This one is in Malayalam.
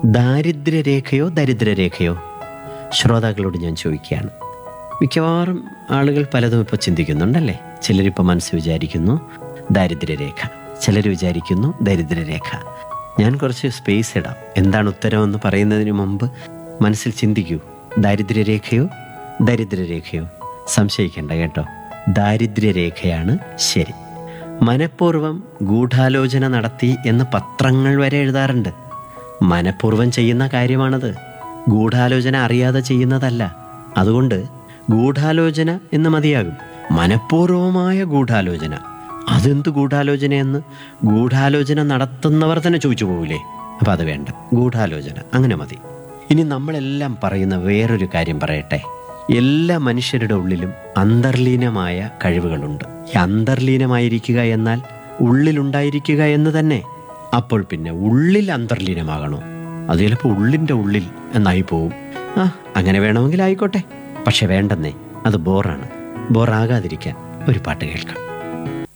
ദാരിദ്ര്യരേഖയോ ദരിദ്രരേഖയോ ശ്രോതാക്കളോട് ഞാൻ ചോദിക്കുകയാണ് മിക്കവാറും ആളുകൾ പലതും ഇപ്പോൾ ചിന്തിക്കുന്നുണ്ടല്ലേ ചിലരിപ്പോൾ മനസ്സ് വിചാരിക്കുന്നു ദാരിദ്ര്യരേഖ ചിലർ വിചാരിക്കുന്നു ദരിദ്രരേഖ ഞാൻ കുറച്ച് സ്പേസ് ഇടാം എന്താണ് ഉത്തരമെന്ന് പറയുന്നതിന് മുമ്പ് മനസ്സിൽ ചിന്തിക്കൂ ദാരിദ്ര്യരേഖയോ ദരിദ്രരേഖയോ സംശയിക്കേണ്ട കേട്ടോ ദാരിദ്ര്യരേഖയാണ് ശരി മനഃപൂർവ്വം ഗൂഢാലോചന നടത്തി എന്ന് പത്രങ്ങൾ വരെ എഴുതാറുണ്ട് മനഃപൂർവ്വം ചെയ്യുന്ന കാര്യമാണത് ഗൂഢാലോചന അറിയാതെ ചെയ്യുന്നതല്ല അതുകൊണ്ട് ഗൂഢാലോചന എന്ന് മതിയാകും മനഃപൂർവമായ ഗൂഢാലോചന അതെന്ത് ഗൂഢാലോചനയെന്ന് ഗൂഢാലോചന നടത്തുന്നവർ തന്നെ ചോദിച്ചു പോകില്ലേ അപ്പം അത് വേണ്ട ഗൂഢാലോചന അങ്ങനെ മതി ഇനി നമ്മളെല്ലാം പറയുന്ന വേറൊരു കാര്യം പറയട്ടെ എല്ലാ മനുഷ്യരുടെ ഉള്ളിലും അന്തർലീനമായ കഴിവുകളുണ്ട് ഈ അന്തർലീനമായിരിക്കുക എന്നാൽ ഉള്ളിലുണ്ടായിരിക്കുക എന്ന് തന്നെ അപ്പോൾ പിന്നെ ഉള്ളിൽ അന്തർലീനമാകണോ അത് ചിലപ്പോൾ ഉള്ളിൻ്റെ ഉള്ളിൽ എന്നായി പോവും ആ അങ്ങനെ വേണമെങ്കിൽ ആയിക്കോട്ടെ പക്ഷെ വേണ്ടെന്നേ അത് ബോറാണ് ബോറാകാതിരിക്കാൻ ഒരു പാട്ട് കേൾക്കാം